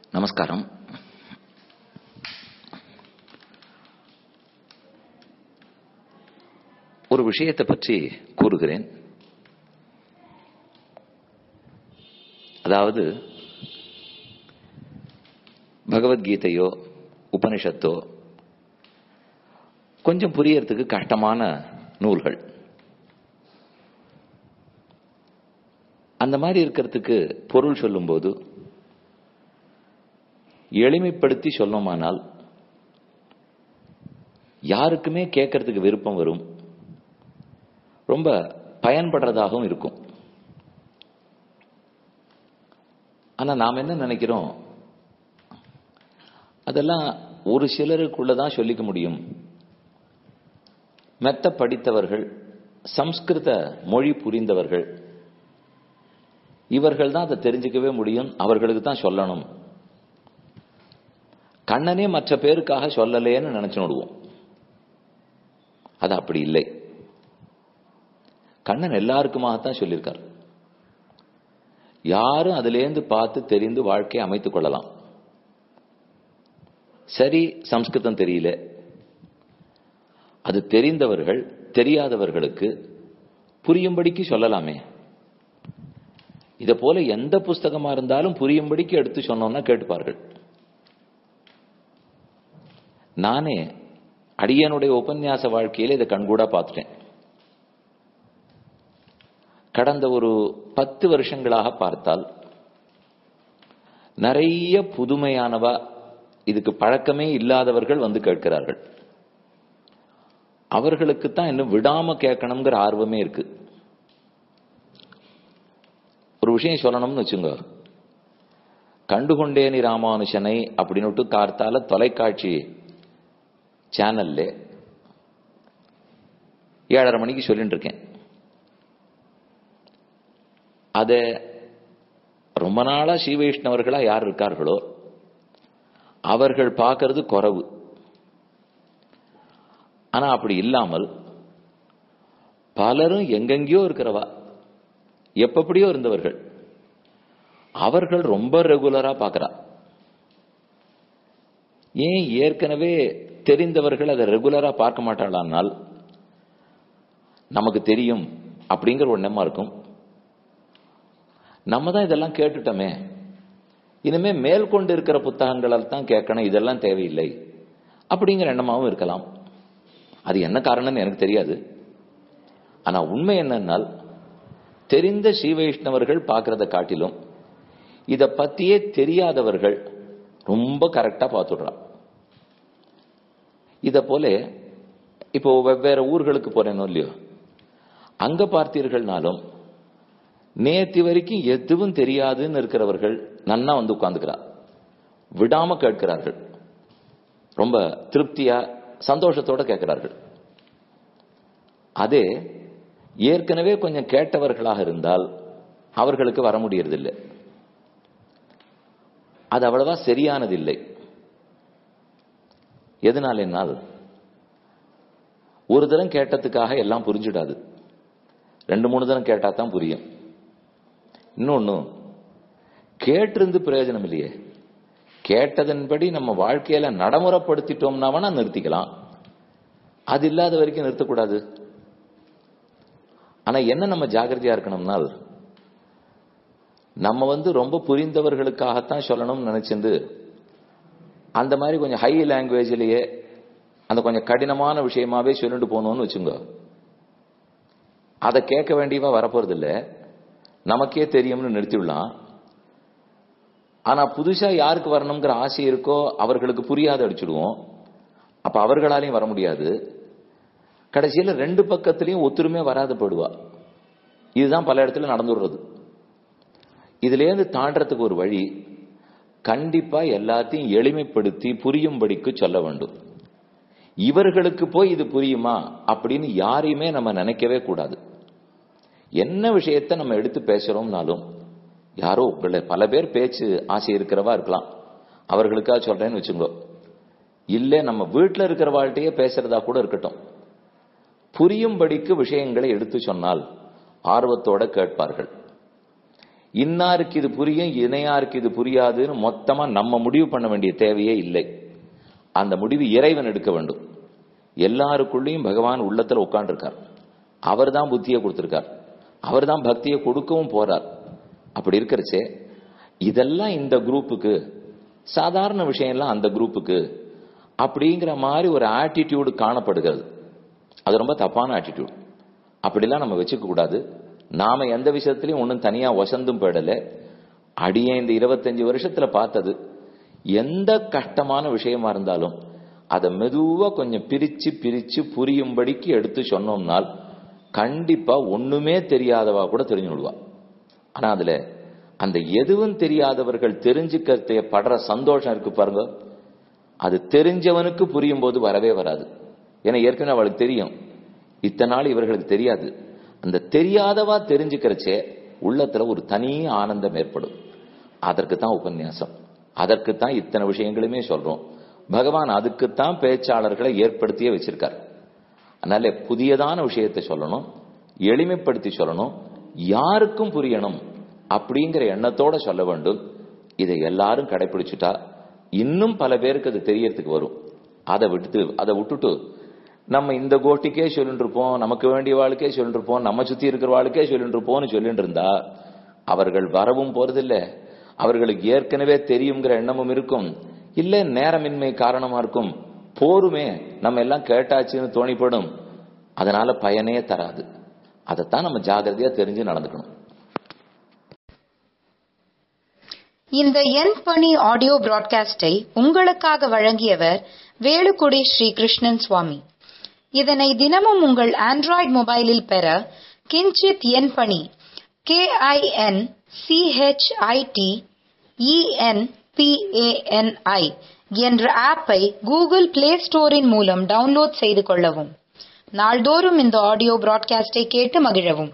நமஸ்காரம் ஒரு விஷயத்தை பற்றி கூறுகிறேன் அதாவது பகவத்கீதையோ உபனிஷத்தோ கொஞ்சம் புரியறதுக்கு கஷ்டமான நூல்கள் அந்த மாதிரி இருக்கிறதுக்கு பொருள் சொல்லும்போது எளிமைப்படுத்தி சொல்லணுமானால் யாருக்குமே கேட்கறதுக்கு விருப்பம் வரும் ரொம்ப பயன்படுறதாகவும் இருக்கும் ஆனா நாம் என்ன நினைக்கிறோம் அதெல்லாம் ஒரு சிலருக்குள்ளதான் சொல்லிக்க முடியும் மெத்த படித்தவர்கள் சம்ஸ்கிருத மொழி புரிந்தவர்கள் இவர்கள் தான் அதை தெரிஞ்சுக்கவே முடியும் அவர்களுக்கு தான் சொல்லணும் கண்ணனே மற்ற பேருக்காக சொல்லலேன்னு நினைச்சு விடுவோம் அது அப்படி இல்லை கண்ணன் எல்லாருக்குமாகத்தான் சொல்லியிருக்கார் யாரும் அதிலேருந்து பார்த்து தெரிந்து வாழ்க்கையை அமைத்துக் கொள்ளலாம் சரி சம்ஸ்கிருதம் தெரியல அது தெரிந்தவர்கள் தெரியாதவர்களுக்கு புரியும்படிக்கு சொல்லலாமே இத போல எந்த புஸ்தகமா இருந்தாலும் புரியும்படிக்கு எடுத்து சொன்னோம்னா கேட்டுப்பார்கள் நானே அடியனுடைய உபன்யாச வாழ்க்கையில இதை கண்கூடா பார்த்துட்டேன் கடந்த ஒரு பத்து வருஷங்களாக பார்த்தால் நிறைய புதுமையானவா இதுக்கு பழக்கமே இல்லாதவர்கள் வந்து கேட்கிறார்கள் அவர்களுக்கு தான் இன்னும் விடாம கேட்கணுங்கிற ஆர்வமே இருக்கு ஒரு விஷயம் சொல்லணும்னு வச்சுங்க கண்டுகொண்டேனி ராமானுஷனை அப்படின்னு கார்த்தால தொலைக்காட்சி சேனல்ல ஏழரை மணிக்கு சொல்லிட்டு இருக்கேன் அத ரொம்ப நாளா ஸ்ரீ வைஷ்ணவர்களா யார் இருக்கார்களோ அவர்கள் பார்க்கறது குறவு ஆனா அப்படி இல்லாமல் பலரும் எங்கெங்கயோ இருக்கிறவா எப்படியோ இருந்தவர்கள் அவர்கள் ரொம்ப ரெகுலரா பார்க்கிறா ஏன் ஏற்கனவே தெரிந்தவர்கள் அதை ரெகுலரா பார்க்க மாட்டாளானால் நமக்கு தெரியும் அப்படிங்கிற ஒரு எண்ணமா இருக்கும் நம்ம தான் இதெல்லாம் கேட்டுட்டோமே இனிமே மேல் கொண்டு இருக்கிற புத்தகங்களால் தான் கேட்கணும் இதெல்லாம் தேவையில்லை அப்படிங்கிற எண்ணமாவும் இருக்கலாம் அது என்ன காரணம்னு எனக்கு தெரியாது ஆனா உண்மை என்னன்னால் தெரிந்த ஸ்ரீ வைஷ்ணவர்கள் பார்க்கறத காட்டிலும் இத பத்தியே தெரியாதவர்கள் ரொம்ப கரெக்டா பார்த்துடுறா இத போல இப்போ வெவ்வேறு ஊர்களுக்கு போறேனோ இல்லையோ அங்க பார்த்தீர்கள்னாலும் நேத்தி வரைக்கும் எதுவும் தெரியாதுன்னு இருக்கிறவர்கள் நன்னா வந்து உட்கார்ந்துக்கிறா விடாம கேட்கிறார்கள் ரொம்ப திருப்தியா சந்தோஷத்தோட கேட்கிறார்கள் அதே ஏற்கனவே கொஞ்சம் கேட்டவர்களாக இருந்தால் அவர்களுக்கு வர முடியறதில்லை அது அவ்வளவா சரியானதில்லை எதனால என்னால் ஒரு தரம் கேட்டதுக்காக எல்லாம் புரிஞ்சிடாது ரெண்டு மூணு தரம் கேட்டா தான் புரியும் இன்னொன்னு கேட்டிருந்து பிரயோஜனம் இல்லையே கேட்டதன்படி நம்ம வாழ்க்கையில நடைமுறைப்படுத்திட்டோம்னா வேணா நிறுத்திக்கலாம் அது இல்லாத வரைக்கும் நிறுத்தக்கூடாது ஆனா என்ன நம்ம ஜாகிரதையா இருக்கணும்னால் நம்ம வந்து ரொம்ப புரிந்தவர்களுக்காகத்தான் சொல்லணும்னு நினைச்சிருந்து அந்த மாதிரி கொஞ்சம் ஹை லாங்குவேஜ்லயே அந்த கொஞ்சம் கடினமான விஷயமாவே சொல்லிட்டு போகணும்னு வச்சுங்க அதை கேட்க வேண்டியவா வரப்போறது இல்லை நமக்கே தெரியும்னு நிறுத்திவிடலாம் ஆனா புதுசா யாருக்கு வரணுங்கிற ஆசை இருக்கோ அவர்களுக்கு புரியாத அடிச்சுடுவோம் அப்ப அவர்களாலையும் வர முடியாது கடைசியில ரெண்டு பக்கத்திலையும் ஒத்துருமே வராத போடுவா இதுதான் பல இடத்துல நடந்துடுறது இதுல இருந்து தாண்டறதுக்கு ஒரு வழி கண்டிப்பா எல்லாத்தையும் எளிமைப்படுத்தி புரியும்படிக்கு சொல்ல வேண்டும் இவர்களுக்கு போய் இது புரியுமா அப்படின்னு யாரையுமே நம்ம நினைக்கவே கூடாது என்ன விஷயத்த நம்ம எடுத்து பேசுறோம்னாலும் யாரோ உங்களை பல பேர் பேச்சு ஆசை இருக்கிறவா இருக்கலாம் அவர்களுக்காக சொல்றேன்னு வச்சுங்கோ இல்ல நம்ம வீட்டுல இருக்கிற வாழ்க்கையே பேசுறதா கூட இருக்கட்டும் புரியும்படிக்கு விஷயங்களை எடுத்து சொன்னால் ஆர்வத்தோட கேட்பார்கள் இன்னாருக்கு இது புரியும் இணையாருக்கு இது புரியாதுன்னு மொத்தமா நம்ம முடிவு பண்ண வேண்டிய தேவையே இல்லை அந்த முடிவு இறைவன் எடுக்க வேண்டும் எல்லாருக்குள்ளேயும் பகவான் உள்ளத்துல உட்காந்துருக்கார் அவர் தான் புத்தியை கொடுத்திருக்கார் அவர் தான் பக்தியை கொடுக்கவும் போறார் அப்படி இருக்கிறச்சே இதெல்லாம் இந்த குரூப்புக்கு சாதாரண விஷயம்லாம் அந்த குரூப்புக்கு அப்படிங்கிற மாதிரி ஒரு ஆட்டிடியூடு காணப்படுகிறது அது ரொம்ப தப்பான ஆட்டிடியூட் அப்படிலாம் நம்ம வச்சுக்க கூடாது நாம எந்த விஷயத்திலையும் ஒன்றும் தனியா வசந்தும் போயிடல அடியே இந்த இருபத்தஞ்சு வருஷத்துல பார்த்தது எந்த கஷ்டமான விஷயமா இருந்தாலும் அதை மெதுவா கொஞ்சம் பிரிச்சு பிரிச்சு புரியும்படிக்கு எடுத்து சொன்னோம்னால் கண்டிப்பா ஒண்ணுமே தெரியாதவா கூட தெரிஞ்சு விடுவா ஆனா அதுல அந்த எதுவும் தெரியாதவர்கள் தெரிஞ்சுக்கிறத படுற சந்தோஷம் இருக்கு பாருங்க அது தெரிஞ்சவனுக்கு புரியும் போது வரவே வராது ஏன்னா ஏற்கனவே அவளுக்கு தெரியும் இத்தனை நாள் இவர்களுக்கு தெரியாது அந்த தெரியாதவா தெரிஞ்சுக்கிறச்சே உள்ளத்துல ஒரு தனி ஆனந்தம் ஏற்படும் அதற்கு தான் உபன்யாசம் அதற்கு தான் இத்தனை விஷயங்களுமே சொல்றோம் பகவான் அதுக்குத்தான் பேச்சாளர்களை ஏற்படுத்தியே வச்சிருக்கார் அதனால புதியதான விஷயத்தை சொல்லணும் எளிமைப்படுத்தி சொல்லணும் யாருக்கும் புரியணும் அப்படிங்கிற எண்ணத்தோட சொல்ல வேண்டும் இதை எல்லாரும் கடைபிடிச்சுட்டா இன்னும் பல பேருக்கு அது தெரியறதுக்கு வரும் அதை விட்டு அதை விட்டுட்டு நம்ம இந்த கோட்டிக்கே சொல்லிட்டு இருப்போம் நமக்கு வேண்டிய வாழ்க்கே சொல்லிட்டு இருப்போம் நம்ம சுத்தி இருக்கிற வாழ்க்கே சொல்லிட்டு இருப்போம்னு சொல்லிட்டு இருந்தா அவர்கள் வரவும் போறதில்ல அவர்களுக்கு ஏற்கனவே தெரியுங்கிற எண்ணமும் இருக்கும் இல்ல நேரமின்மை காரணமா இருக்கும் போருமே நம்ம எல்லாம் கேட்டாச்சுன்னு தோணிப்படும் அதனால பயனே தராது அதைத்தான் நம்ம ஜாகிரதையா தெரிஞ்சு நடந்துக்கணும் இந்த என் பணி ஆடியோ பிராட்காஸ்டை உங்களுக்காக வழங்கியவர் வேலுக்குடி ஸ்ரீ கிருஷ்ணன் சுவாமி இதனை தினமும் உங்கள் ஆண்ட்ராய்டு மொபைலில் பெற கிஞ்சித் என் பணி கே ஐ என் சிஹெச்ஐடி இஎன்பிஏஎன்ஐ என்ற ஆப்பை கூகுள் பிளே ஸ்டோரின் மூலம் டவுன்லோட் செய்து கொள்ளவும் நாள்தோறும் இந்த ஆடியோ பிராட்காஸ்டை கேட்டு மகிழவும்